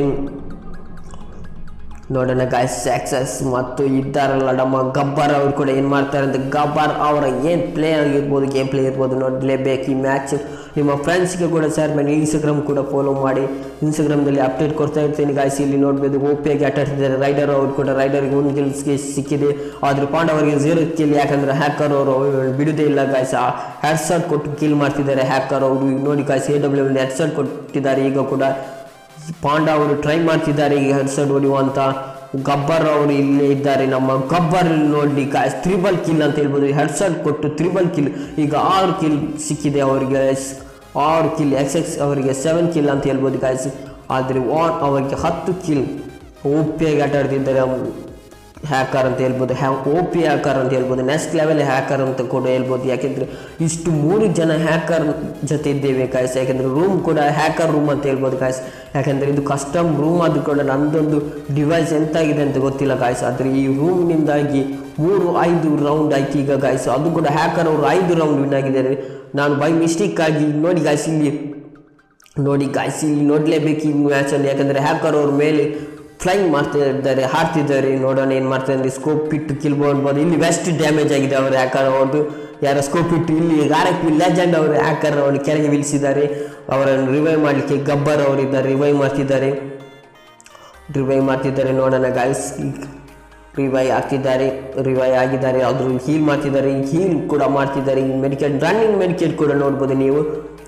ನೋಡೋಣ ಗಾಯ್ಸ್ ಸಕ್ಸಸ್ ಮತ್ತು ಇದ್ದಾರಲ್ಲ ನಮ್ಮ ಗಬ್ಬರ್ ಅವ್ರು ಕೂಡ ಏನು ಮಾಡ್ತಾರೆ ಅಂತ ಗಬ್ಬರ್ ಅವರ ಏನು ಪ್ಲೇ ಆಗಿರ್ಬೋದು ಗೇಮ್ ಪ್ಲೇ ಇರ್ಬೋದು ನೋಡಲೇಬೇಕು ಈ ಮ್ಯಾಚ್ ನಿಮ್ಮ ಫ್ರೆಂಡ್ಸ್ಗೆ ಕೂಡ ಶೇರ್ ಮಾಡಿ ಇನ್ಸ್ಟಾಗ್ರಾಮ್ ಕೂಡ ಫಾಲೋ ಮಾಡಿ ಇನ್ಸ್ಟಾಗ್ರಾಮ್ದಲ್ಲಿ ಅಪ್ಡೇಟ್ ಕೊಡ್ತಾ ಇರ್ತೀನಿ ಗಾಯ್ಸ್ ಇಲ್ಲಿ ನೋಡ್ಬೋದು ಓಪಿಯಾಗಿ ಆಟಾಡ್ತಿದ್ದಾರೆ ರೈಡರ್ ಅವರು ಕೂಡ ರೈಡರ್ಗೆ ಒಂದು ಗಿಲ್ಸ್ಗೆ ಸಿಕ್ಕಿದೆ ಆದರೆ ಪಾಂಡವರಿಗೆ ಝೀರೋ ಕಿಲ್ ಯಾಕಂದರೆ ಹ್ಯಾಕರ್ ಅವರು ಬಿಡುವುದೇ ಇಲ್ಲ ಗಾಯ್ಸ್ ಆ ಹೆಡ್ ಶಾಟ್ ಕೊಟ್ಟು ಕಿಲ್ ಮಾಡ್ತಿದ್ದಾರೆ ಹ್ಯಾಕರ್ ಅವರು ನೋಡಿ guys A W headshot ಕೊಟ್ಟಿದ್ದಾರೆ ಈಗ ಕೂಡ ಪಾಂಡ ಅವರು ಟ್ರೈ ಮಾಡ್ತಿದ್ದಾರೆ ಈಗ ಹೆಡ್ಸೆಟ್ ಹೊಡೆಯುವಂತ ಗಬ್ಬರ್ ಅವರು ಇಲ್ಲೇ ಇದ್ದಾರೆ ನಮ್ಮ ಗಬ್ಬರ್ ನೋಡಿ ತ್ರಿಬಲ್ ಕಿಲ್ ಅಂತ ಹೇಳ್ಬೋದು ಹೆಡ್ಸೆಟ್ ಕೊಟ್ಟು ತ್ರಿಬಲ್ ಕಿಲ್ ಈಗ ಆರು ಕಿಲ್ ಸಿಕ್ಕಿದೆ ಅವರಿಗೆ ಆರು ಕಿಲ್ ಎಕ್ಸ್ ಎಕ್ಸ್ ಅವರಿಗೆ ಸೆವೆನ್ ಕಿಲ್ ಅಂತ ಹೇಳ್ಬೋದು ಗಾಯ್ಸ್ ಆದರೆ ವಾನ್ ಅವರಿಗೆ ಹತ್ತು ಕಿಲ್ ಓಪಿಯಾಗಿ ಆಟ ಆಡ್ತಿದ್ದಾರೆ ಹ್ಯಾಕರ್ ಅಂತ ಹೇಳ್ಬೋದು ಹ್ಯಾ ಓ ಪಿ ಹ್ಯಾಕರ್ ಅಂತ ಹೇಳ್ಬೋದು ನೆಕ್ಸ್ಟ್ ಲೆವೆಲ್ ಹ್ಯಾಕರ್ ಅಂತ ಕೂಡ ಹೇಳ್ಬೋದು ಯಾಕೆಂದರೆ ಇಷ್ಟು ಮೂರು ಜನ ಹ್ಯಾಕರ್ ಜೊತೆ ಇದ್ದೇವೆ ಕಾಯ್ಸ್ ಯಾಕೆಂದರೆ ರೂಮ್ ಕೂಡ ಹ್ಯಾಕರ್ ರೂಮ್ ಅಂತ ಹೇಳ್ಬೋದು ಕಾಯ್ಸ್ ಯಾಕೆಂದರೆ ಇದು ಕಸ್ಟಮ್ ರೂಮ್ ಆದರೂ ಕೂಡ ನಂದೊಂದು ಡಿವೈಸ್ ಎಂತಾಗಿದೆ ಅಂತ ಗೊತ್ತಿಲ್ಲ ಕಾಯ್ಸ್ ಆದರೆ ಈ ರೂಮ್ನಿಂದಾಗಿ ಮೂರು ಐದು ರೌಂಡ್ ಆಯ್ತು ಈಗ ಗಾಯ್ಸ್ ಅದು ಕೂಡ ಹ್ಯಾಕರ್ ಅವರು ಐದು ರೌಂಡ್ ವಿನ್ ಆಗಿದ್ದಾರೆ ನಾನು ಬೈ ಮಿಸ್ಟೇಕ್ ಆಗಿ ನೋಡಿ ಗಾಯ್ಸ್ ಇಲ್ಲಿ ನೋಡಿ ಗಾಯ್ಸ್ ಇಲ್ಲಿ ನೋಡಲೇಬೇಕು ಈ ಮ್ಯಾಚಲ್ಲಿ ಯಾಕಂದರೆ ಹ್ಯಾಕರ್ ಅವ್ರ ಮೇಲೆ ಫ್ಲೈಂಗ್ ಮಾಡ್ತಾ ಇದ್ದಾರೆ ಹಾರ್ತಿದ್ದಾರೆ ನೋಡೋಣ ಏನು ಮಾಡ್ತಾರೆ ಅಂದರೆ ಸ್ಕೋಪ್ ಇಟ್ಟು ಕಿಲ್ ಮಾಡ್ಬೋದು ಇಲ್ಲಿ ವೆಸ್ಟ್ ಡ್ಯಾಮೇಜ್ ಆಗಿದೆ ಅವರು ಹ್ಯಾಕರ್ ಅವ್ರದ್ದು ಯಾರೋ ಸ್ಕೋಪ್ ಇಟ್ಟು ಇಲ್ಲಿ ಆರ್ ಪಿ ಲೆಜೆಂಡ್ ಅವರು ಹ್ಯಾಕರ್ ಅವನು ಕೆಳಗೆ ನಿಲ್ಲಿಸಿದ್ದಾರೆ ಅವರನ್ನು ರಿವೈವ್ ಮಾಡಲಿಕ್ಕೆ ಗಬ್ಬರ್ ಅವರಿದ್ದಾರೆ ರಿವೈವ್ ಮಾಡ್ತಿದ್ದಾರೆ ರಿವೈವ್ ಮಾಡ್ತಿದ್ದಾರೆ ನೋಡೋಣ ಗಾಯ್ಸ್ ರಿವೈವ್ ಆಗ್ತಿದ್ದಾರೆ ರಿವೈವ್ ಆಗಿದ್ದಾರೆ ಅದ್ರ ಹೀಲ್ ಮಾಡ್ತಿದ್ದಾರೆ ಹೀಲ್ ಕೂಡ ಮಾಡ್ತಿದ್ದಾರೆ ಈ ಮೆಡಿಕೇಟ್ ರನ್ನಿಂಗ್ ಮೆಡಿಕೇಟ್ ಕೂಡ ನೋಡ್ಬೋದು ನೀವು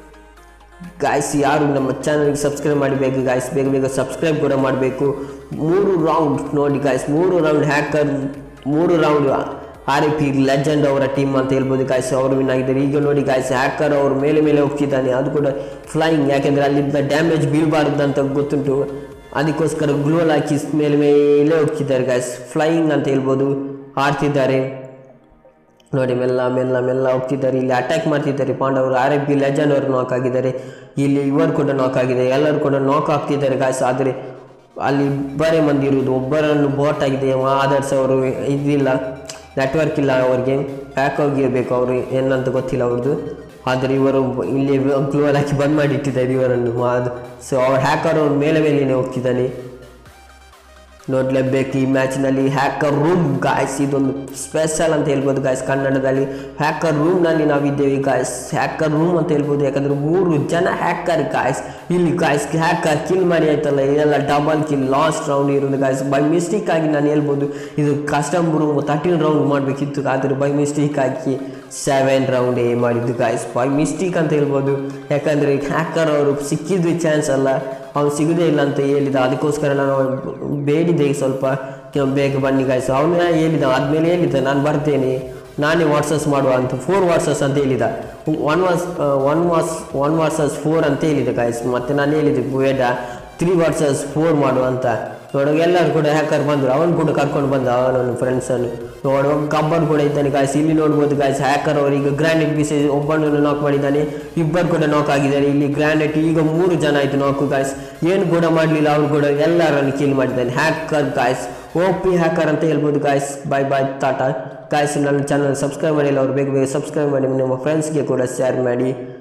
ಗಾಯ್ಸ್ ಯಾರು ನಮ್ಮ ಚಾನಲ್ಗೆ ಸಬ್ಸ್ಕ್ರೈಬ್ ಮಾಡಬೇಕು ಗಾಯ್ಸ್ ಬೇಗ ಬೇಗ ಸಬ್ಸ್ಕ್ರೈಬ್ ಕೂಡ ಮಾಡಬೇಕು ಮೂರು ರೌಂಡ್ ನೋಡಿ ಗಾಯ್ಸ್ ಮೂರು ರೌಂಡ್ ಹ್ಯಾಕರ್ ಮೂರು round R A P legend ಅವರ ಟೀಮ್ ಅಂತ ಹೇಳ್ಬೋದು ಗಾಯ್ಸ್ ಅವರು ವಿನ್ ಆಗಿದ್ದಾರೆ ಈಗ ನೋಡಿ ಗಾಯ್ಸ್ ಹ್ಯಾಕರ್ ಅವರು ಮೇಲೆ ಮೇಲೆ ಹೋಗ್ತಿದ್ದಾನೆ ಅದು ಕೂಡ ಫ್ಲೈಯಿಂಗ್ ಯಾಕೆಂದರೆ ಅಲ್ಲಿಂದ ಡ್ಯಾಮೇಜ್ ಬೀಳಬಾರ್ದು ಅಂತ ಗೊತ್ತುಂಟು ಅದಕ್ಕೋಸ್ಕರ ಗ್ಲೋಲ್ ಹಾಕಿ ಮೇಲೆ ಮೇಲೆ ಹೋಗ್ತಿದ್ದಾರೆ ಗಾಯ್ಸ್ ಫ್ಲೈಯಿಂಗ್ ಅಂತ ಹೇಳ್ಬೋದು ಆಡ್ತಿದ್ದಾರೆ ನೋಡಿ ಮೆಲ್ಲ ಮೆಲ್ಲ ಮೆಲ್ಲ ಹೋಗ್ತಿದ್ದಾರೆ ಇಲ್ಲಿ ಅಟ್ಯಾಕ್ ಮಾಡ್ತಿದ್ದಾರೆ ಪಾಂಡವರು ಆರ್ ಎಫ್ ಬಿ ಲೆಜನ್ ಅವರು ನಾಕ್ ಆಗಿದ್ದಾರೆ ಇಲ್ಲಿ ಇವರು ಕೂಡ ನಾಕ್ ಆಗಿದೆ ಎಲ್ಲರೂ ಕೂಡ ನಾಕ್ ಆಗ್ತಿದ್ದಾರೆ ಗಾಯ್ಸ್ ಆದರೆ ಅಲ್ಲಿ ಇಬ್ಬರೇ ಮಂದಿ ಇರುವುದು ಒಬ್ಬರನ್ನು ಬೋಟ್ ಆಗಿದೆ ಆದರ್ಸ್ ಅವರು ಇದಿಲ್ಲ ನೆಟ್ವರ್ಕ್ ಇಲ್ಲ ಅವರಿಗೆ ಪ್ಯಾಕ್ ಹೋಗಿರಬೇಕು ಅವರು ಏನಂತ ಗೊತ್ತಿಲ್ಲ ಅವ್ರದ್ದು ಆದರೆ ಇವರು ಇಲ್ಲಿ ಗ್ಲೋಲ್ ಹಾಕಿ ಬಂದ್ ಮಾಡಿ ಇಟ್ಟಿದ್ದಾರೆ ಇವರನ್ನು ಅದು ಸೊ ಅವ್ರ ಹ್ಯಾಕರ್ ಅವ್ರ ಮೇಲೆ ಮೇಲೇನೆ ಹೋಗ್ತಿದ್ದಾನೆ ನೋಡಲೇಬೇಕು ಈ ಮ್ಯಾಚ್ನಲ್ಲಿ ಹ್ಯಾಕರ್ ರೂಮ್ ಗಾಯ್ಸ್ ಇದೊಂದು ಸ್ಪೆಷಲ್ ಅಂತ ಹೇಳ್ಬೋದು ಗಾಯ್ಸ್ ಕನ್ನಡದಲ್ಲಿ ಹ್ಯಾಕರ್ ರೂಮ್ನಲ್ಲಿ ನಾವಿದ್ದೇವೆ ಗಾಯ್ಸ್ ಹ್ಯಾಕರ್ ರೂಮ್ ಅಂತ ಹೇಳ್ಬೋದು ಯಾಕಂದ್ರೆ ಮೂರು ಜನ ಹ್ಯಾಕರ್ ಗಾಯ್ಸ್ ಇಲ್ಲಿ ಗಾಯ್ಸ್ ಹ್ಯಾಕರ್ ಕಿಲ್ ಮಾಡಿ ಆಯ್ತಲ್ಲ ಇದೆಲ್ಲ ಡಬಲ್ ಕಿಲ್ ಲಾಸ್ಟ್ ರೌಂಡ್ ಇರೋದು ಗಾಯ್ಸ್ ಬೈ ಮಿಸ್ಟೇಕ್ ಆಗಿ ನಾನು ಹೇಳ್ಬೋದು ಇದು ಕಸ್ಟಮ್ ರೂಮ್ ತರ್ಟೀನ್ ರೌಂಡ್ ಮಾಡಬೇಕಿತ್ತು ಆದರೆ ಬೈ ಮಿಸ್ಟೇಕ್ ಆಗಿ ಸೆವೆನ್ ರೌಂಡ್ ಏ ಮಾಡಿದ್ದು ಗಾಯ್ಸ್ ಬೈ ಮಿಸ್ಟೇಕ್ ಅಂತ ಹೇಳ್ಬೋದು ಯಾಕಂದರೆ ಹ್ಯಾಕರ್ ಅವರು ಸಿಕ್ಕಿದ್ದು ಚಾನ್ಸ್ ಅಲ್ಲ ಅವ್ನು ಸಿಗೋದೇ ಇಲ್ಲ ಅಂತ ಹೇಳಿದ ಅದಕ್ಕೋಸ್ಕರ ನಾನು ಬೇಡಿದೆ ಸ್ವಲ್ಪ ಕೆ- ಬೇಗ ಬನ್ನಿ ಗಾಯ್ಸ್ ಅವನು ಹೇಳಿದ ಆದಮೇಲೆ ಹೇಳಿದ್ದ ನಾನು ಬರ್ತೇನೆ ನಾನೇ ವಾಟ್ಸಸ್ ಮಾಡುವ ಅಂತ ಫೋರ್ ವಾಟ್ಸಸ್ ಅಂತ ಹೇಳಿದ one versus one versus one versus four ಅಂತ ಹೇಳಿದೆ ಗಾಯ್ಸ್ ಮತ್ತು ನಾನು ಹೇಳಿದೆ ಬೇಡ ತ್ರೀ ವಾಟ್ಸಸ್ ಫೋರ್ ಮಾಡು ಅಂತ ನೋಡುವಾಗ ಎಲ್ಲರೂ ಕೂಡ ಹ್ಯಾಕರ್ ಬಂದರು ಅವನು ಕೂಡ ಕರ್ಕೊಂಡು ಬಂದ ಅವನನ್ನು ಫ್ರೆಂಡ್ಸನ್ನು ನೋಡುವ ಕಬ್ಬನ್ ಕೂಡ ಇದ್ದಾನೆ ಗಾಯ್ಸ್ ಇಲ್ಲಿ ನೋಡ್ಬೋದು ಗಾಯ್ಸ್ ಹ್ಯಾಕರ್ ಅವರು ಈಗ ಗ್ರಾಂಡೆಟ್ ಪೀಸಸ್ ಒಬ್ಬನನ್ನು ನಾಕ್ ಮಾಡಿದ್ದಾನೆ ಇಬ್ಬರು ಕೂಡ ನಾಕ್ ಆಗಿದ್ದಾರೆ ಇಲ್ಲಿ ಗ್ರಾಂಡೆಟ್ ಈಗ ಮೂರು ಜನ ಆಯಿತು ನಾಕು ಗಾಯ್ಸ್ ಏನು ಕೂಡ ಮಾಡಲಿಲ್ಲ ಅವ್ರು ಕೂಡ ಎಲ್ಲರನ್ನು ಕಿಲ್ ಮಾಡಿದ್ದಾನೆ hacker guys O P hacker ಅಂತ ಹೇಳ್ಬೋದು guys bye bye tata guys ನನ್ನ ಚಾನಲ್ ಸಬ್ಸ್ಕ್ರೈಬ್ ಮಾಡಿಲ್ಲ ಅವ್ರು ಬೇಗ ಬೇಗ ಸಬ್ಸ್ಕ್ರೈಬ್ ಮಾಡಿ ನಿಮ್ಮ ಫ್ರೆಂಡ್ಸ್ಗೆ ಕೂಡ ಶೇರ್ ಮಾಡಿ